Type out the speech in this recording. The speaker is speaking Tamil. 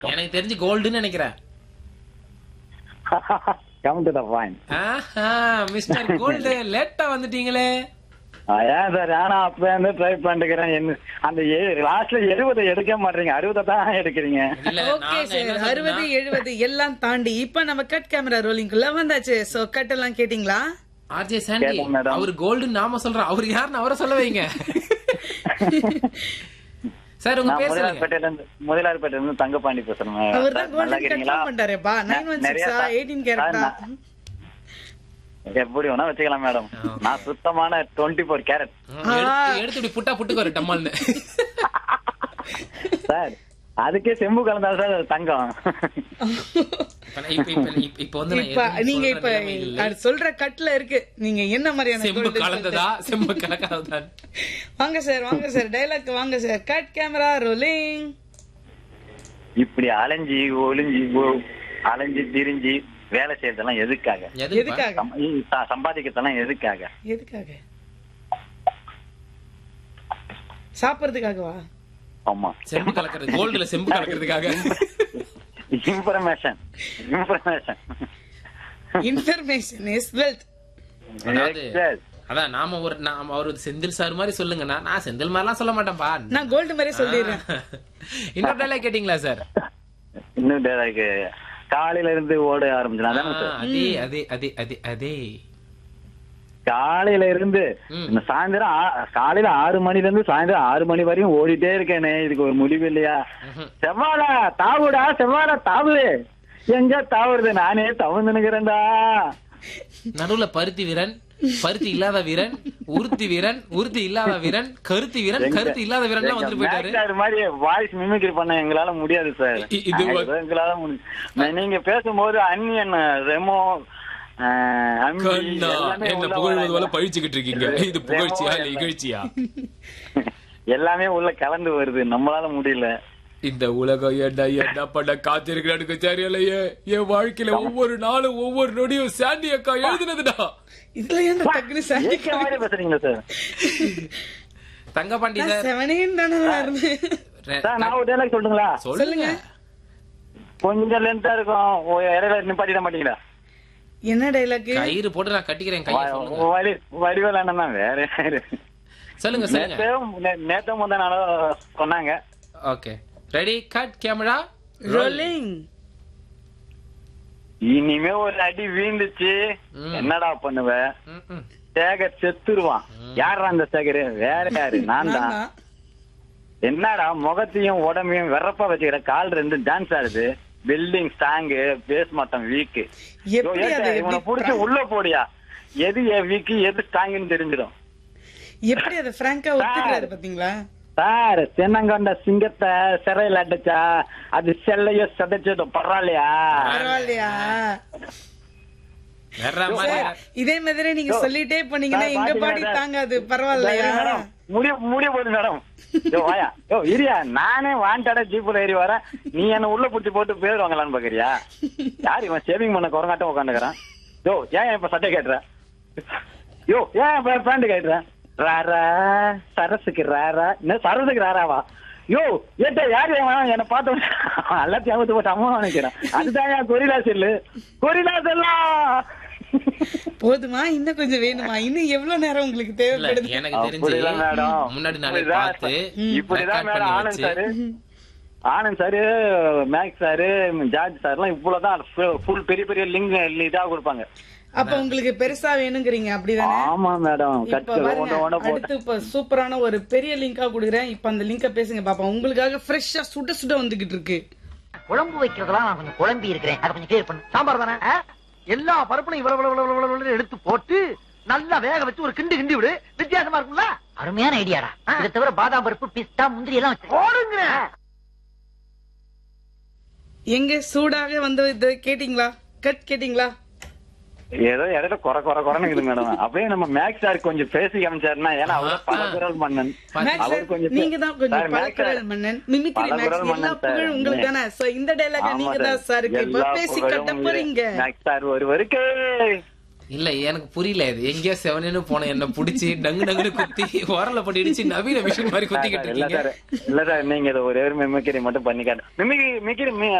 எனக்கு தெரிஞ்சு கோல்டுன்னு நினைக்கிறேன் கம் டு த பாயிண்ட் ஆஹா மிஸ்டர் கோல்டு லேட்டா வந்துட்டீங்களே ஏன் சார் ஆனா அப்ப இருந்து ட்ரை பண்ணிக்கிறேன் என்ன அந்த லாஸ்ட்ல எழுபது எடுக்க மாட்டீங்க அறுபதை தான் எடுக்கிறீங்க இல்ல ஓகே நாங்க சார் என்ன அறுபது சொல்றோம்னா, எழுபது எல்லாம் தாண்டி இப்ப நம்ம கட் கேமரா ரோலிங்குள்ள வந்தாச்சு சோ கட் எல்லாம் கேட்டீங்களா ஆர்ஜே சாண்டி கேட்டோம் மேடம். அவர் கோல்டுன்னு நாம சொல்றோம் அவர் யாருன்னு அவரை சொல்ல வைங்க சார் உங்க நான் பேர் சொல்லுங்க முதலாளிப்பேட்டையில இருந்து முதலாளிப்பேட்டையில இருந்து தங்கப்பாண்டி பேசுறேன் அவர் தான் நல்லா கோல்டன் இருக்கீங்களா? கட் பண்றாருப்பா நைன் ஒன் நிறைய சிக்ஸா சா- எயிட்டீன் கேரக்டா சார், நான் எப்படி வேணா வச்சுக்கலாம் மேடம் நான் சுத்தமான டுவெண்ட்டி ஃபோர் கேரட் ம், எடுத்து- எடுத்து இப்படி புட்டா புட்டுக்கு டம்மால்னு சார் அதுக்கே செம்பு கலந்தா சார் அது தங்கம் இப்ப நான் இப்ப- இப்ப- இப்ப- இப்ப வந்து நான் இப்ப எதுவும் நீங்க சொல்ற இப்ப நிலைமையில் இல்லை. அது சொல்ற கட்ல இருக்கு நீங்க என்ன மாதிரியான செம்பு golden கலந்ததா செம்பு கலக்காததா வாங்க சார் வாங்க சார் டைலாக் வாங்க சார் கட் கேமரா ரோலிங் இப்படி அலைஞ்சி ஒளிஞ்சி ஓ- அலைஞ்சி திரிஞ்சு வேலை செய்யறதெல்லாம் எதுக்காக எதுக்குப்பா? எதுக்காக சம்- இ- ச- சம்பாதிக்கிறதெல்லாம் எதுக்காக எதுக்காக சாப்பிடுறதுக்காகவா ஆமா செம்பு கலக்கிறது கோல்டுல செம்பு கலக்கிறதுக்காக information information information is wealth அதாவது அதான் நாம ஒரு நாம அவர் செந்தில் சார் மாதிரி சொல்லுங்கண்ணா நான் செந்தில் மாதிரிலாம் சொல்ல மாட்டேன்ப்பா நான் கோல்டு மாதிரி சொல்லிடுறேன் இன்னொரு டைலாக் கேட்டீங்களா சார் இன்னும் எனக்கு காலையில இருந்து ஓட ஆரம்பிச்சேன் அதானே சார் அதே அதே அதே அதே அதே காலையில இருந்து ம். இந்த சாயந்தரம் ஆ- காலையில ஆறு மணில இருந்து சாயந்தரம் ஆறு மணி வரையும் ஓடிட்டே இருக்கேனே இதுக்கு ஒரு முடிவு இல்லையா செவ்வாழா தாவுடா செவ்வாழா தாவு எங்க தாவுறது நானே தவந்துனுக்கிறேன்டா நடுவுல பருத்தி வீரன் பருத்தி இல்லாத வீரன் உருத்தி வீரன் உருத்தி இல்லாத வீரன் கருத்தி வீரன் கருத்து இல்லாத வீரன் எல்லாம் வந்துட்டு போயிட்டாரு அது மாதிரி வாய்ஸ் மிமிக்ரி பண்ண எங்களால முடியாது சார் இ- இது வ- நாங்க எங்களால முடியும் நீங்க பேசும்போது அன்னியன் ரெமோ ஆஹ், அம்பி, கண்ணா எல்லாமே என்ன உள்ள புகழ்வது போல வராங்க. பழிச்சுக்கிட்டு இருக்கீங்க இது புகழ்ச்சியா இல்ல இகழ்ச்சியா எல்லாமே உள்ள கலந்து வருது நம்மளால முடியல இந்த உலகம் என்ன என்ன பண்ண காத்திருக்கிறானுக்கு தெரியலையே என் வாழ்க்கையில ஒவ்வொரு நாளும் ஒவ்வொரு நொடியும் சாண்டி அக்கா எழுதுனதுடா இதுல ஏன் டக்குனு சார் ஏற்ற மாதிரி பேசுறீங்களா சார் தங்கபாண்டி சார் செவனேன்னு தானே இருந்தேன் ரெ- சார் நான் ஒரு டைலாக் சொல்லுங்களா சொல்லுங்க கொஞ்சம் லென்த்தா இருக்கும் ஓ, இடையில நிப்பாட்டிட மாட்டீங்களா என்ன டைலாக் கயிறு போட்டு நான் கட்டிக்கிறேன் கையை சொல்லுங்க வடி வடிவேல் அண்ணன் தான் வேற யாரு சொல்லுங்க சொல்லுங்க நேத்தும் நே- நேத்தும் முந்தா நாளும் சொன்னாங்க okay ready cut camera rolling இனிமே ஒரு அடி வீழ்ந்துச்சு ம். என்னடா பண்ணுவ சேகர் செத்துருவான் யாரா அந்த சேகர் வேற யாரு நான் தான் என்னடா முகத்தையும் உடம்பையும் வெறப்பா வச்சுக்கிற கால் ரெண்டு டான்ஸ் ஆடுது பில்டிங் ஸ்ட்ராங்கு பேஸ் மட்டம் வீக்கு எப்படி அது இவனை எப்படி புடிச்சு உள்ள போடியா எது வீக்கு எது ஸ்ட்ராங்குன்னு தெரிஞ்சிடும் எப்படி அதை பிராங்கா ஒத்துக்கிறாரு பாத்தீங்களா சார் தென்னங்கொண்ட சிங்கத்தை சிறையில் அடைச்சா அது செல்லையோ சதைச்சதும் பரவாயில்லையா பரவாயில்லையா வேற மாதிரி சார், இதே மாதிரி நீங்க சொல்லிட்டே போனீங்கன்னா சார், எங்க பாத்தீங்களா பாடி சார்? தாங்காது பரவாயில்லையா மேடம் முடிய முடிய போகுது மேடம் யோ வாயா யோ இரியா நானே வாண்டடா ஜீப்ல ஏறி வரேன் நீ என்ன உள்ள புடிச்சு போட்டு பேர் வாங்கலாம்னு பாக்குறியா யார் இவன் சேவிங் பண்ண குரங்காட்டம் உட்காந்துக்கிறான் யோ ஏன் இப்ப சட்டை கேட்டுற யோ ஏன் இப்ப பேண்ட் கேட்டுற ராரா சரசுக்கு ராரா என்ன சரசுக்கு ராராவா யோ ஏட்ட யார் இவன் என்ன பார்த்த உடனே எல்லாத்தையும் அவுத்து போட்டு அம்மா நினைக்கிறேன் அதுதான் என் கொரிலா செல்லு கொரிலா செல்லா போதுமா இன்னும் கொஞ்சம் வேணுமா இன்னும் எவ்வளவு நேரம் உங்களுக்கு இல்ல தேவைப்படுது எனக்கு தெரிஞ்சு அப்படிதான் மேடம். முன்னாடி நாளே இப்படிதான் பார்த்து இப்படிதான் record மேடம் பண்ணி ஆனந்த் வச்சு sir Anand sir Max sir George சார்லாம் இவ்வளவுதான் ஃபுல் பெரிய பெரிய லிங்க் இதா கொடுப்பாங்க அப்ப உங்களுக்கு பெருசா வேணுங்கிறீங்க அப்படிதானே ஆமா மேடம் இப்ப கட்டு பாருங்க ஒண்ணு ஒண்ணு போட்டு அடுத்து இப்ப சூப்பரான ஒரு பெரிய லிங்கா கொடுக்குறேன் இப்ப அந்த லிங்க பேசுங்க பாப்பா உங்களுக்காக ஃப்ரெஷ்ஷா சுட சுட வந்துகிட்டு இருக்கு குழம்பு வைக்கிறதெல்லாம் நான் கொஞ்சம் குழம்பி இருக்கிறேன் அதை கொஞ்சம் கிளியர் பண்ணு சாம்பார் தானே ஆ? எல்லா பருப்புலையும் இவ்வளவு இவ்வளவு இவ்வளவு இவ்வளவு இவ்வளவு எடுத்து போட்டு நல்லா வேக வச்சு ஒரு கிண்டு கிண்டி விடு வித்தியாசமா இருக்கும்ல அருமையான ஐடியாடா இதை தவிர பாதாம் பருப்பு பிஸ்தா முந்திரி எல்லாம் வச்சு போடுங்க எங்க சூடாக வந்து இது கேட்டீங்களா கட் கேட்டீங்களா ஏதோ இடையில குறை குறை குறைன்னு மேடம் அப்படியே நம்ம மேக்ஸ் சார் கொஞ்சம் பேசி காமிச்சாருன்னா ஏன்னா அவர் பல குரல் மன்னன் மேக்ஸ் அவர் சார், கொஞ்சம் நீங்க தான் கொஞ்சம் சார், மேக்ஸ் பழக்குரல் சார், மன்னன் மிமிக்ரி பல மேக்ஸ் குரல் எல்லா மன்னன் சார். புகழும் உங்களுக்கு தானே சோ இந்த டைலாக ஆமா நீங்க தான் சாருக்கு இப்ப எல்லா பேசி புகழும் கட்ட உங்களுக்கு. போறீங்க மேக்ஸ் சார் ஒருவருக்கு இல்ல எனக்கு புரியல இது எங்கேயோ செவனேன்னு போன என்ன புடிச்சு டங்கு டங்குன்னு குத்தி உரல போட்டு இடிச்சு நவீன மிஷின் மாதிரி குத்திக்கிட்டு இல்ல இருக்கீங்க சார் இல்ல சார் நீங்க இதை ஒரே ஒரு மிமிக்கிரி மட்டும் பண்ணி காட்டு மிமிக்ரி மிமிக்ரி